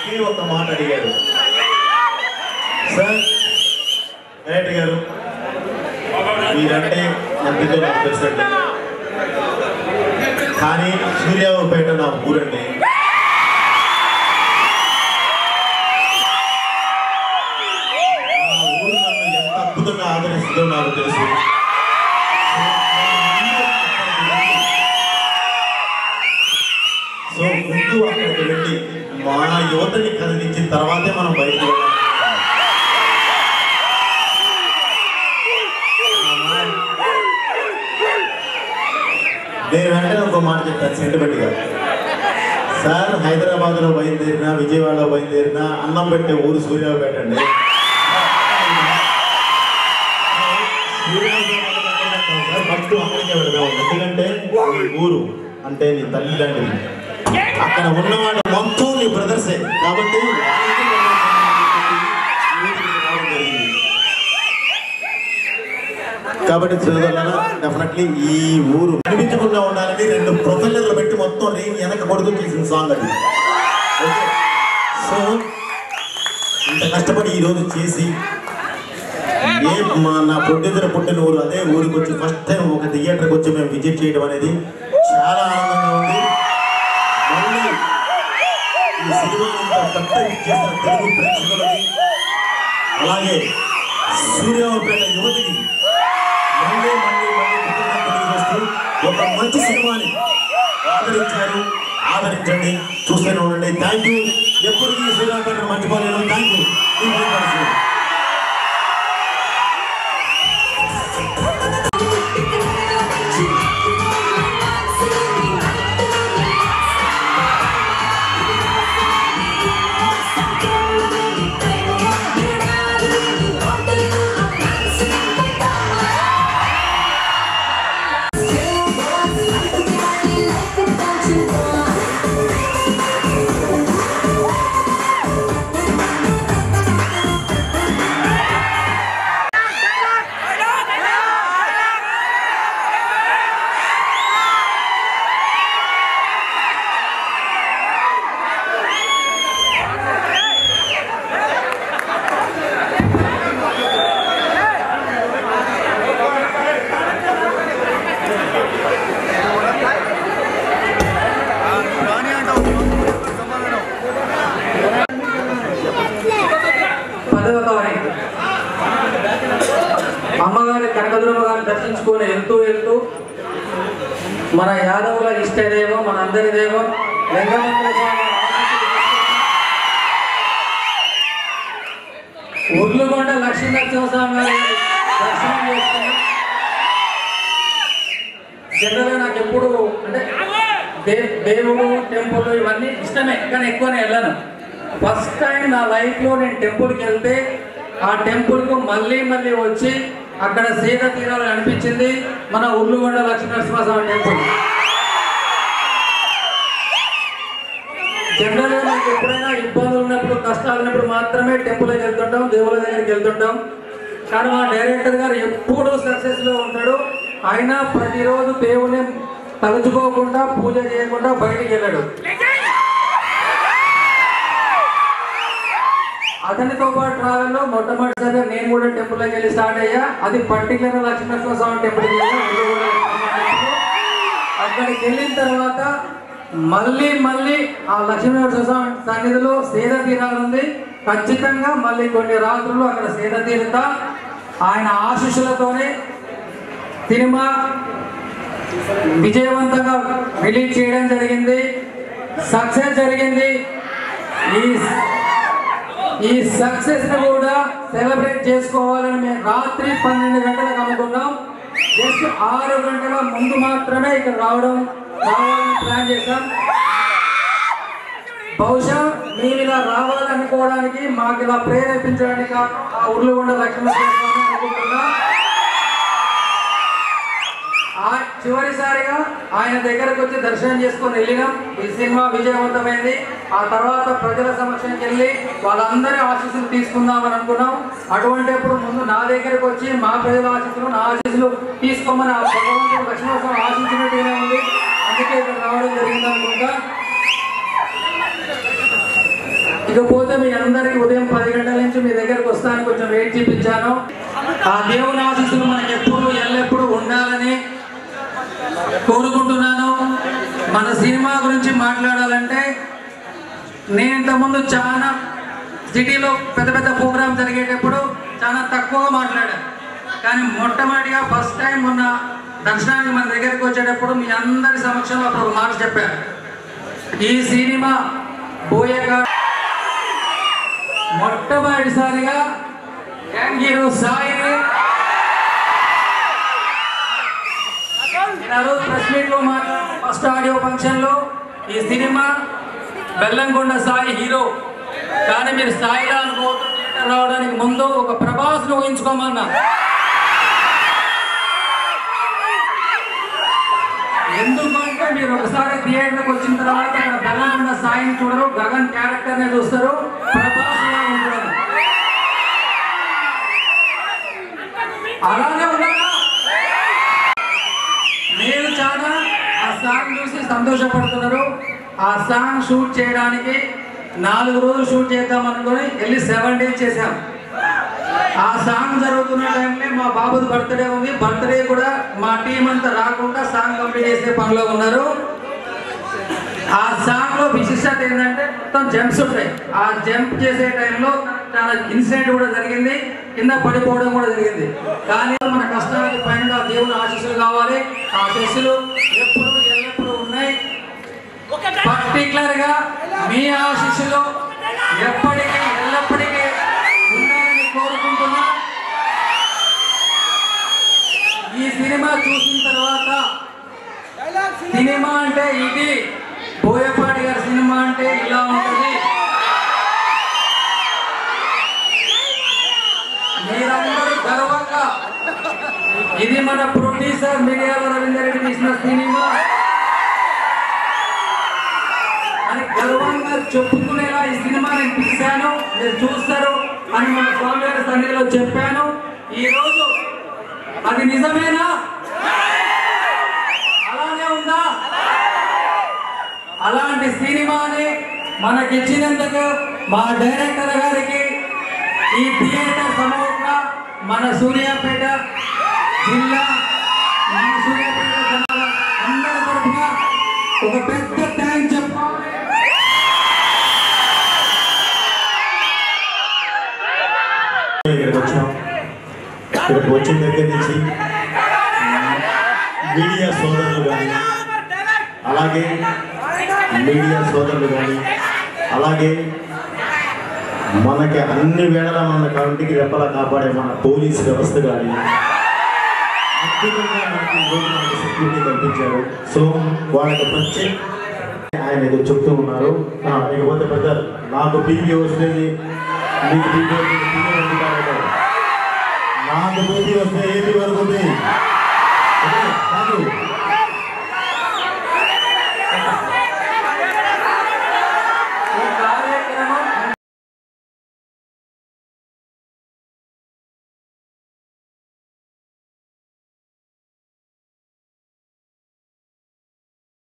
ఒకే ఒక మాట అడిగారు సార్ డైరెక్టర్ గారు మీరంటే ఎంతతో నాకు తెలుసండి కానీ సూర్యావపేట నా ఊరండి ఆ ఊరు నన్ను ఎంత అద్భుతంగా ఆదరిస్తుందో నాకు తెలుసు సో ముందు అక్కడికి వెళ్ళి మా యువతని కదిలించిన తర్వాతే మనం బయటకు వెళ్ళాలి నేను వెంటనే ఒక మాట చెప్తాను సెంటిమెంట్గా సార్ హైదరాబాద్లో బయలుదేరినా విజయవాడలో బయలుదేరినా అన్నం పెట్టే ఊరు సూర్యాపేట అండి సార్ ఫస్ట్ అక్కడికే వెళ్దాం ఎందుకంటే నీ ఊరు అంటే నీ తల్లి లాంటిది అక్కడ ఉన్నవాడు మొత్తం నీ బ్రదర్సే కాబట్టి వాళ్ళకి ఊరికి రావడం జరిగింది. కాబట్టి చదువుతాను డెఫినెట్లీ ఈ ఊరు కనిపించకుండా ఉండాలని రెండు ప్రొఫెసర్లు పెట్టి మొత్తం నేను వెనక కొడుతూ చేసిన సాంగ్ అది ఓకే సో ఇంత కష్టపడి ఈ రోజు చేసి ఏ మా నా ప్రొడ్యూసర్ పుట్టిన ఊరు అదే ఊరికి వచ్చి ఫస్ట్ టైం ఒక థియేటర్కి వచ్చి మేము విజిట్ చేయడం అనేది చాలా ఆనందంగా ఉంది మళ్ళీ ఈ సినిమాని ఇంత పెద్ద హిట్ చేసిన తెలుగు ప్రేక్షకులకి అలాగే సూర్యాపేట యువతికి మళ్ళీ మళ్ళీ మళ్ళీ కృతజ్ఞతలు తెలియజేస్తూ ఒక మంచి సినిమాని ఆదరించారు ఆదరించండి చూస్తూనే ఉండండి థ్యాంక్ యూ ఎప్పటికీ సూర్యాపేట మర్చిపోలేను థ్యాంక్ యూ పదవ తారీఖు అమ్మగారి కనకదుర్గ గారిని దర్శించుకొని వెళ్తూ వెళ్తూ మన యాదవుల ఇష్టదేవం మన అందరి దేవం వెంకటేశ్వర స్వామి ఆశీస్సులు ఉర్లుగొండ లక్ష్మీనరసింహ స్వామి గారి దర్శనం చేసుకున్నాం జనరల్గా నాకు ఎప్పుడు అంటే దే దేవుడు టెంపుల్ ఇవన్నీ ఇష్టమే కానీ ఎక్కువనే వెళ్ళను ఫస్ట్ టైం నా లైఫ్లో నేను టెంపుల్కి వెళ్తే ఆ టెంపుల్కు మళ్ళీ మళ్ళీ వచ్చి అక్కడ సీత తీరాలు అనిపించింది మన ఉర్లుగొండ లక్ష్మీనరసింహస్వామి టెంపుల్ జనరల్గా నాకు ఎప్పుడైనా ఇబ్బందులు ఉన్నప్పుడు కష్టాలు ఉన్నప్పుడు మాత్రమే టెంపుల్కి వెళ్తుంటాం దేవుళ్ళ దగ్గరికి వెళ్తుంటాం కానీ మా డైరెక్టర్ గారు ఎప్పుడు సక్సెస్లో ఉంటాడు ఆయన ప్రతిరోజు దేవుని తలుచుకోకుండా పూజ చేయకుండా బయటికి వెళ్ళాడు అతనితో పాటు ట్రావెల్లో మొట్టమొదటిసారిగా నేను కూడా టెంపుల్కి వెళ్ళి స్టార్ట్ అయ్యా అది పర్టికులర్ లక్ష్మీనరసింహ స్వామి టెంపుల్కి వెళ్ళా ఉర్లుగొండ లక్ష్మీనరసింహ టెంపుల్. అక్కడికి వెళ్ళిన తర్వాత మళ్ళీ మళ్ళీ ఆ లక్ష్మీనరసింహ స్వామి సన్నిధిలో సేద తీరాలుంది ఖచ్చితంగా మళ్ళీ కొన్ని రాత్రులు అక్కడ సేద తీరుతా ఆయన ఆశీస్సులతోనే సినిమా విజయవంతంగా రిలీజ్ చేయడం జరిగింది సక్సెస్ జరిగింది ఈ ఈ సక్సెస్ ని కూడా సెలబ్రేట్ చేసుకోవాలని మేము రాత్రి పన్నెండు గంటలకు అనుకున్నాం జస్ట్ ఆరు గంటల ముందు మాత్రమే ఇక్కడ రావడం రావాలని ప్లాన్ చేశాం బహుశా మేము ఇలా రావాలనుకోవడానికి మాకు ఇలా ప్రేరేపించడానికి కారణం ఆ ఉర్లుగొండ లక్ష్మీస్వామి అనుకుంటున్నా ఆ చివరిసారిగా ఆయన దగ్గరకు వచ్చి దర్శనం చేసుకొని వెళ్ళినాం ఈ సినిమా విజయవంతమైంది ఆ తర్వాత ప్రజల సమక్షంకి వెళ్ళి వాళ్ళందరి ఆశీస్సులు తీసుకుందామని అనుకున్నాం అటువంటిప్పుడు ముందు నా దగ్గరకు వచ్చి మా ప్రజల ఆశీస్సులు నా ఆశీస్సులు తీసుకోమని ఆ భగవంతుడు లక్ష్మీనరసింహ ఆశించినట్టుగానే ఉంది అందుకే ఇక్కడ రావడం జరిగింది అనుకుంటా ఇకపోతే మీ అందరికి ఉదయం పది గంటల నుంచి మీ దగ్గరకు వస్తాను కొంచెం వెయిట్ చేయించాను ఆ దేవుని ఆశీస్సులు మనకి ఎప్పుడు ఎల్లప్పుడూ ఉండాలని కోరుకుంటున్నాను మన సినిమా గురించి మాట్లాడాలంటే నేను ఇంతకుముందు చాలా సిటీలో పెద్ద పెద్ద ప్రోగ్రామ్ జరిగేటప్పుడు చాలా తక్కువగా మాట్లాడాను కానీ మొట్టమొదటిగా ఫస్ట్ టైం మొన్న దర్శనానికి మన దగ్గరికి వచ్చేటప్పుడు మీ అందరి సమక్షంలో అప్పుడు ఒక మాట చెప్పాను ఈ సినిమా బోయగా మొట్టమొదటిసారిగా యంగ్ హీరో సాయిని నేను ఆ రోజు ప్రెస్ మీట్ లో మాట్లాడిన ఫస్ట్ ఆడియో ఫంక్షన్ లో ఈ సినిమా బెల్లంకొండ సాయి హీరో కానీ మీరు స్థాయిలో అనుకోవద్దు థియేటర్ రావడానికి ముందు ఒక ప్రభాస్ ఊహించుకోమన్నా ఎందుకంటే మీరు ఒకసారి థియేటర్కి వచ్చిన తర్వాత అక్కడ బెల్లంకొండ సాయిని చూడరు గగన్ క్యారెక్టర్ నే చూస్తారు ప్రభాస్ లా ఉంటారు అలానే ఉన్నారా మీరు చాలా ఆ సాంగ్ చూసి సంతోషపడుతున్నారు ఆ సాంగ్ షూట్ చేయడానికి నాలుగు రోజులు షూట్ చేద్దాం అనుకుని వెళ్ళి సెవెన్ డేస్ చేసాం ఆ సాంగ్ జరుగుతున్న టైంలో మా బాబుది బర్త్డే ఉంది బర్త్డే కూడా మా టీం అంతా రాకుండా సాంగ్ కంప్లీట్ చేసే పనిలో ఉన్నారు ఆ సాంగ్ లో విశిష్టత ఏంటంటే మొత్తం జంప్స్ ఉంటాయి ఆ జంప్ చేసే టైంలో చాలా ఇన్సిడెంట్ కూడా జరిగింది కింద పడిపోవడం కూడా జరిగింది కానీ మన కష్టానికి పైన ఆ దేవుని ఆశీస్సులు కావాలి ఆ ఆశీస్సులు ఎప్పుడు ఎల్లప్పుడూ ఉన్నాయి పర్టికులర్ గా మీ ఆశీస్సులు ఎప్పటికీ ఎల్లప్పటికీ ఉండాలని కోరుకుంటున్నా ఈ సినిమా చూసిన తర్వాత సినిమా అంటే ఇది బోయపాటి గారి సినిమా అంటే ఇలా ఉంటుంది మీరందరూ గర్వంగా ఇది మన ప్రొడ్యూసర్ మిరియాల రవీందర్ రెడ్డి తీసిన సినిమా అని గర్వంగా చెప్పుకునేలా ఈ సినిమా నేను తీశాను మీరు చూస్తారు అని మన స్వామి గారి సన్నిధిలో చెప్పాను ఈ రోజు అది నిజమేనా అలానే ఉందా అలాంటి సినిమాని మనకిచ్చినందుకు మా డైరెక్టర్ గారికి ఈ థియేటర్ సమూహంగా మన సూర్యాపేట జిల్లా మన సూర్యాపేట జనాల అందరి తరఫున ఒక పెద్ద థ్యాంక్ చెప్పాలి ఇక్కడికి వచ్చాం ఇక్కడికి వచ్చిన దగ్గర నుంచి మీడియా సోదరులు కానీ అలాగే మీడియా సోదరులు కానీ అలాగే మనకి అన్ని వేళలా మన కంటికి రెప్పలా కాపాడే మన పోలీస్ వ్యవస్థ కానీ అద్భుతంగా మనకి ఈరోజు మనకి సెక్యూరిటీ కల్పించారు సో వాళ్ళకి ప్రత్యేక ఆయన ఏదో చెప్తూ ఉన్నారు ఆ, ఇకపోతే పెద్ద నాకు బీపీ వస్తుంది మీకు బీపీ వస్తుంది బీపీ వస్తుంది కాదు. నాకు బీపీ వస్తే ఏపీ వరకు ఉంది